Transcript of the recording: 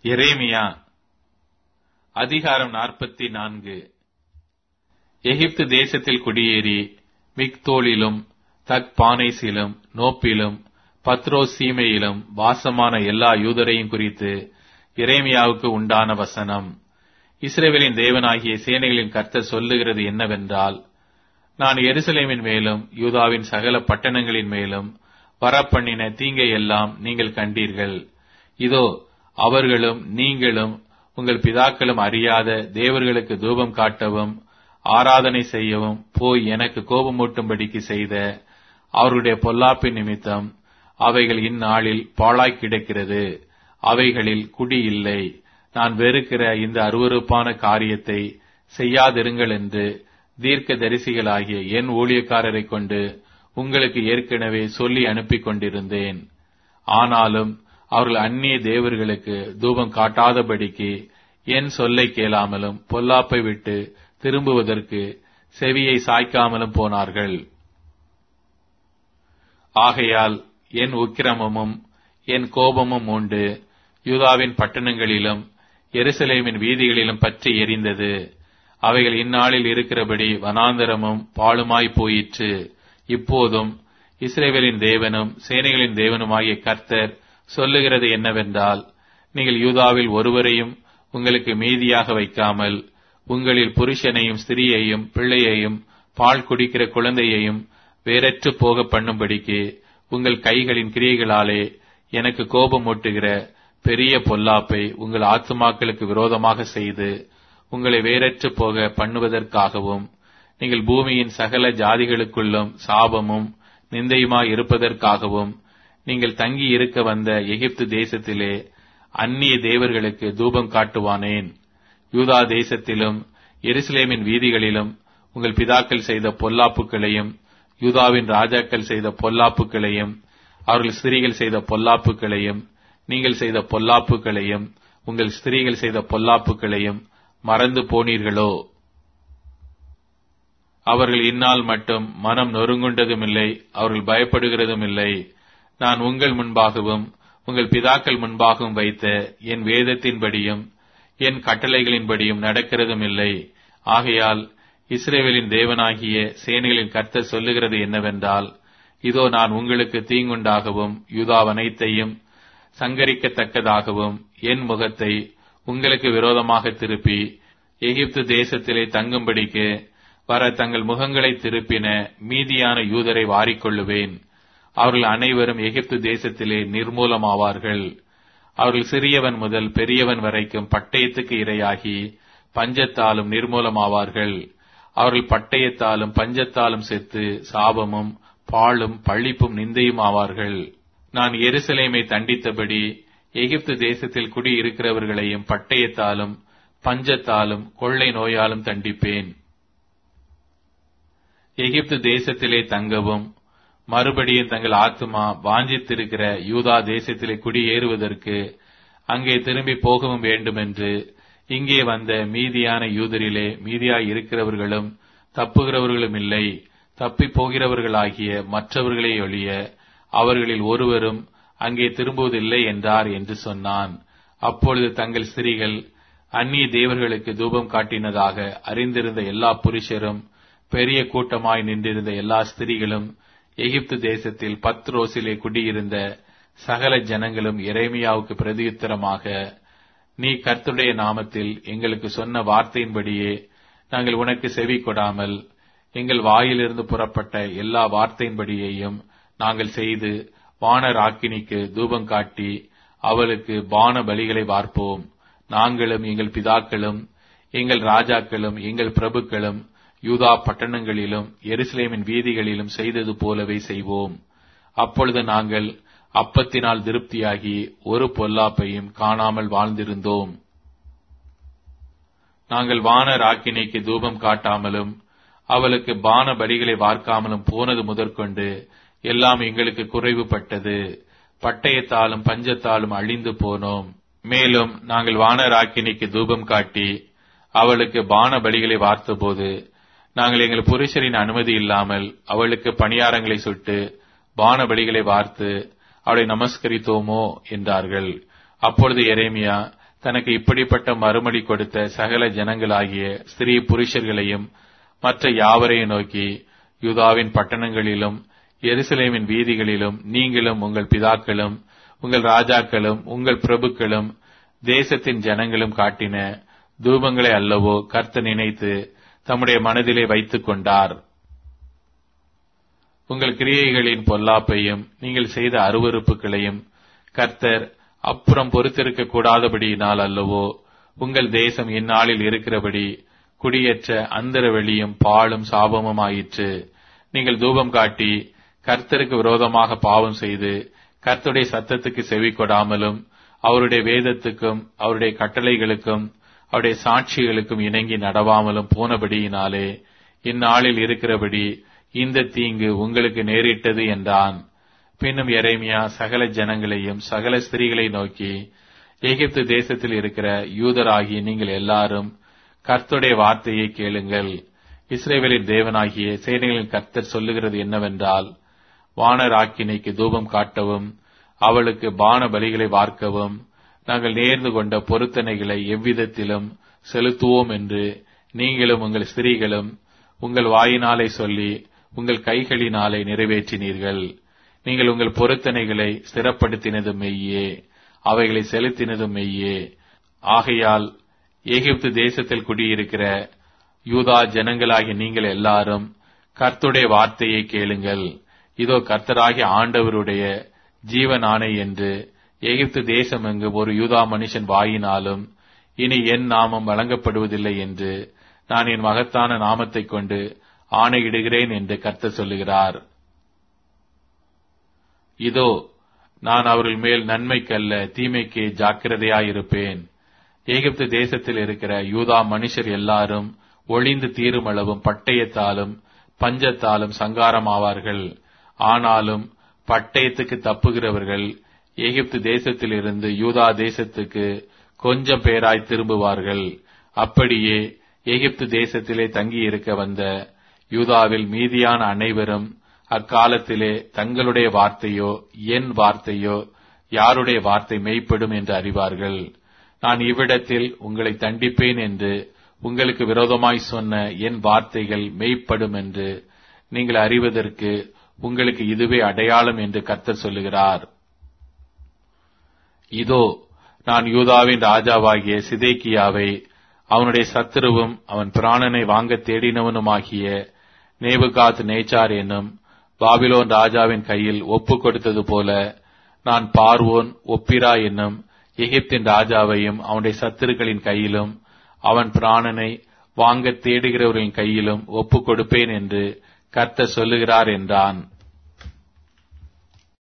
எரேமியா அதிகாரம் நாற்பத்தி நான்கு எகிப்து தேசத்தில் குடியேறி மிக்தோலிலும் தக்பானேசிலும் நோப்பிலும் பத்ரோஸ் சீமையிலும் வாசமான எல்லா யூதரையும் குறித்து எரேமியாவுக்கு உண்டான வசனம் இஸ்ரேவேலின் தேவனாகிய சேனைகளின் கர்த்தர் சொல்லுகிறது என்னவென்றால் நான் எருசலேமின் மேலும் யூதாவின் சகல பட்டணங்களின் மேலும் வரப்பண்ணின தீங்கை எல்லாம் நீங்கள் கண்டீர்கள் இதோ அவர்களும் நீங்களும் உங்கள் பிதாக்களும் அறியாத தேவர்களுக்கு தூபம் காட்டவும் ஆராதனை செய்யவும் போய் எனக்கு கோபமூட்டும்படிக்கு செய்த அவருடைய பொல்லாப்பின் நிமித்தம் அவைகள் இந்நாளில் பாழாய் கிடக்கிறது அவைகளில் குடி இல்லை நான் வெறுக்கிற இந்த அருவருப்பான காரியத்தை செய்யாதிருங்கள் என்று தீர்க்க தரிசிகளாகிய என் ஊழியக்காரரை கொண்டு உங்களுக்கு ஏற்கனவே சொல்லி அனுப்பி கொண்டிருந்தேன் ஆனாலும் அவர்கள் அந்நிய தேவர்களுக்கு தூபம் காட்டாதபடிக்கு என் சொல்லை கேளாமலும் பொல்லாப்பை விட்டு திரும்புவதற்கு செவியை சாய்க்காமலும் போனார்கள் ஆகையால் என் உக்கிரமமும் என் கோபமும் உண்டு யூதாவின் பட்டணங்களிலும் எருசலேமின் வீதிகளிலும் பற்றி எரிந்தது அவைகள் இந்நாளில் இருக்கிறபடி வனாந்தரமும் பாழுமாய் போயிற்று இப்போதும் இஸ்ரேவேலின் தேவனும் சேனைகளின் தேவனுமாகிய கர்த்தர் சொல்லுகிறது என்னவென்றால் நீங்கள் யூதாவில் ஒருவரையும் உங்களுக்கு மீதியாக வைக்காமல் உங்களில் புருஷனையும் ஸ்திரியையும் பிள்ளையையும் பால் குடிக்கிற குழந்தையையும் வேறற்று போக பண்ணும்படிக்கு உங்கள் கைகளின் கிரியைகளாலே எனக்கு கோபமூட்டுகிற பெரிய பொல்லாப்பை உங்கள் ஆத்துமாக்களுக்கு விரோதமாக செய்து உங்களை வேறற்று போக பண்ணுவதற்காகவும் நீங்கள் பூமியின் சகல ஜாதிகளுக்குள்ளும் சாபமும் நிந்தையுமாய் இருப்பதற்காகவும் நீங்கள் தங்கி இருக்க வந்த எகிப்து தேசத்திலே அந்நிய தேவர்களுக்கு தூபம் காட்டுவானேன் யூதா தேசத்திலும் எருசலேமின் வீதிகளிலும் உங்கள் பிதாக்கள் செய்த பொல்லாப்புகளையும் யூதாவின் ராஜாக்கள் செய்த பொல்லாப்புகளையும் அவர்கள் ஸ்திரீகள் செய்த பொல்லாப்புகளையும் நீங்கள் செய்த பொல்லாப்புகளையும் உங்கள் ஸ்திரீகள் செய்த பொல்லாப்புகளையும் மறந்து போனீர்களோ அவர்கள் இந்நாள் மட்டும் மனம் நொறுங்குண்டதும் இல்லை அவர்கள் பயப்படுகிறதும் இல்லை நான் உங்கள் முன்பாகவும் உங்கள் பிதாக்கள் முன்பாகவும் வைத்த என் வேதத்தின்படியும் என் கட்டளைகளின்படியும் நடக்கிறதும் இல்லை ஆகையால் இஸ்ரேவேலின் தேவனாகிய சேனைகளின் கர்த்தர் சொல்லுகிறது என்னவென்றால் இதோ நான் உங்களுக்கு தீங்குண்டாகவும் யூதாவனைத்தையும் சங்கரிக்கத்தக்கதாகவும் என் முகத்தை உங்களுக்கு விரோதமாக திருப்பி எகிப்து தேசத்திலே தங்கும்படிக்கு வர தங்கள் முகங்களை திருப்பின மீதியான யூதரை வாரிக்கொள்ளுவேன் அவர்கள் அனைவரும் எகிப்து தேசத்திலே நிர்மூலமாவார்கள் அவர்கள் சிறியவன் முதல் பெரியவன் வரைக்கும் பட்டயத்துக்கு இரையாகி பஞ்சத்தாலும் நிர்மூலமாவார்கள் அவர்கள் பட்டயத்தாலும் பஞ்சத்தாலும் செத்து சாபமும் பாழும் பழிப்பும் நிந்தையும் ஆவார்கள் நான் எருசலேமை தண்டித்தபடி எகிப்து தேசத்தில் குடியிருக்கிறவர்களையும் பட்டயத்தாலும் பஞ்சத்தாலும் கொள்ளை நோயாலும் தண்டிப்பேன் எகிப்து தேசத்திலே தங்கவும் மறுபடியும் தங்கள் ஆத்துமா வாஞ்சித்திருக்கிற யூதா தேசத்திலே குடியேறுவதற்கு அங்கே திரும்பி போகவும் வேண்டுமென்று இங்கே வந்த மீதியான யூதரிலே மீதியாய் இருக்கிறவர்களும் தப்புகிறவர்களும் இல்லை தப்பி போகிறவர்களாகிய மற்றவர்களே ஒழிய அவர்களில் ஒருவரும் அங்கே திரும்புவதில்லை என்றார் என்று சொன்னான் அப்பொழுது தங்கள் ஸ்திரீகள் அந்நிய தேவர்களுக்கு தூபம் காட்டினதாக அறிந்திருந்த எல்லா புருஷரும் பெரிய கூட்டமாய் நின்றிருந்த எல்லா ஸ்திரீகளும் எகிப்து தேசத்தில் பத்ரோசிலே குடியிருந்த சகல ஜனங்களும் இறைமையாவுக்கு பிரதியுத்தரமாக நீ கர்த்துடைய நாமத்தில் எங்களுக்கு சொன்ன வார்த்தையின்படியே நாங்கள் உனக்கு செவி கொடாமல் எங்கள் வாயிலிருந்து புறப்பட்ட எல்லா வார்த்தையின்படியையும் நாங்கள் செய்து வானர் ஆக்கினிக்கு தூபம் காட்டி அவளுக்கு பான பலிகளை வார்ப்போம் நாங்களும் எங்கள் பிதாக்களும் எங்கள் ராஜாக்களும் எங்கள் பிரபுக்களும் யூதா பட்டணங்களிலும் எருசலேமின் வீதிகளிலும் செய்தது போலவே செய்வோம் அப்பொழுது நாங்கள் அப்பத்தினால் திருப்தியாகி ஒரு பொல்லாப்பையும் காணாமல் வாழ்ந்திருந்தோம் நாங்கள் வான ராக்கினைக்கு தூபம் காட்டாமலும் அவளுக்கு பான பலிகளை வார்க்காமலும் போனது முதற்கொண்டு எல்லாம் எங்களுக்கு குறைவுபட்டது பட்டயத்தாலும் பஞ்சத்தாலும் அழிந்து போனோம் மேலும் நாங்கள் வானராக்கினிக்கு தூபம் காட்டி அவளுக்கு பான பலிகளை வார்த்தபோது நாங்கள் எங்கள் புருஷரின் அனுமதி இல்லாமல் அவளுக்கு பணியாரங்களை சுட்டு பான பலிகளை வார்த்து அவளை நமஸ்கரித்தோமோ என்றார்கள் அப்பொழுது எரேமியா தனக்கு இப்படிப்பட்ட மறுமொழி கொடுத்த சகல ஜனங்களாகிய ஸ்திரீ புருஷர்களையும் மற்ற யாவரையும் நோக்கி யூதாவின் பட்டணங்களிலும் எருசலேமின் வீதிகளிலும் நீங்களும் உங்கள் பிதாக்களும் உங்கள் ராஜாக்களும் உங்கள் பிரபுக்களும் தேசத்தின் ஜனங்களும் காட்டின தூபங்களை அல்லவோ கர்த்த நினைத்து தம்முடைய மனதிலே வைத்துக் கொண்டார் உங்கள் கிரியைகளின் பொல்லாப்பையும் நீங்கள் செய்த அருவறுப்புகளையும் கர்த்தர் அப்புறம் பொறுத்திருக்க கூடாதபடியினால் அல்லவோ உங்கள் தேசம் இந்நாளில் இருக்கிறபடி குடியேற்ற அந்தர வெளியும் பாழும் சாபமும் ஆயிற்று நீங்கள் தூபம் காட்டி கர்த்தருக்கு விரோதமாக பாவம் செய்து கர்த்தருடைய சத்தத்துக்கு செவி கொடாமலும் அவருடைய வேதத்துக்கும் அவருடைய கட்டளைகளுக்கும் அவருடைய சாட்சிகளுக்கும் இணங்கி நடவாமலும் போனபடியினாலே இந்நாளில் இருக்கிறபடி இந்த தீங்கு உங்களுக்கு நேரிட்டது என்றான் பின்னும் எரேமியா சகல ஜனங்களையும் சகல ஸ்திரீகளை நோக்கி எகிப்து தேசத்தில் இருக்கிற யூதராகிய நீங்கள் எல்லாரும் கர்த்தருடைய வார்த்தையை கேளுங்கள் இஸ்ரேவேலின் தேவனாகிய சேனைகளின் கர்த்தர் சொல்லுகிறது என்னவென்றால் வானராக்கினைக்கு தூபம் காட்டவும் அவளுக்கு பான பலிகளை வார்க்கவும் நாங்கள் நேர்ந்து கொண்ட பொருத்தனைகளை எவ்விதத்திலும் செலுத்துவோம் என்று நீங்களும் உங்கள் ஸ்திரீகளும் உங்கள் வாயினாலே சொல்லி உங்கள் கைகளினாலே நிறைவேற்றினீர்கள் நீங்கள் உங்கள் பொருத்தனைகளை ஸ்திரப்படுத்தினதும் மெய்யே அவைகளை செலுத்தினதும் மெய்யே ஆகையால் எகிப்து தேசத்தில் குடியிருக்கிற யூதா ஜனங்களாகிய நீங்கள் எல்லாரும் கர்த்துடைய வார்த்தையை கேளுங்கள் இதோ கர்த்தராகிய ஆண்டவருடைய ஜீவன் ஆணை என்று எகிப்து தேசமெங்கு ஒரு யூதா மனுஷன் வாயினாலும் இனி என் நாமம் வழங்கப்படுவதில்லை என்று நான் என் மகத்தான நாமத்தைக் கொண்டு ஆணையிடுகிறேன் என்று கர்த்தர் சொல்லுகிறார் இதோ நான் அவர்கள் மேல் நன்மைக்கல்ல தீமைக்கு ஜாக்கிரதையாயிருப்பேன் எகிப்து தேசத்தில் இருக்கிற யூதா மனுஷர் எல்லாரும் ஒளிந்து தீருமளவும் பட்டயத்தாலும் பஞ்சத்தாலும் சங்காரமாவார்கள் ஆனாலும் பட்டயத்துக்கு தப்புகிறவர்கள் எகிப்து தேசத்திலிருந்து யூதா தேசத்துக்கு கொஞ்சம் பேராய் திரும்புவார்கள் அப்படியே எகிப்து தேசத்திலே தங்கியிருக்க வந்த யூதாவில் மீதியான அனைவரும் அக்காலத்திலே தங்களுடைய வார்த்தையோ என் வார்த்தையோ யாருடைய வார்த்தை மெய்ப்படும் என்று அறிவார்கள் நான் இவ்விடத்தில் உங்களை தண்டிப்பேன் என்று உங்களுக்கு விரோதமாய் சொன்ன என் வார்த்தைகள் மெய்ப்படும் என்று நீங்கள் அறிவதற்கு உங்களுக்கு இதுவே அடையாளம் என்று கர்த்தர் சொல்லுகிறார் இதோ நான் யூதாவின் ராஜாவாகிய சிதேக்கியாவை அவனுடைய சத்துருவும் அவன் பிராணனை வாங்க தேடினவனுமாகிய நேபுகாத் நேச்சார் என்னும் பாபிலோன் ராஜாவின் கையில் ஒப்பு கொடுத்தது போல நான் பார்வோன் ஒப்பிரா என்னும் எகிப்தின் ராஜாவையும் அவனுடைய சத்துருக்களின் கையிலும் அவன் பிராணனை வாங்க தேடுகிறவர்களின் கையிலும் ஒப்பு கொடுப்பேன் என்று கர்த்தர் சொல்லுகிறார் என்றான்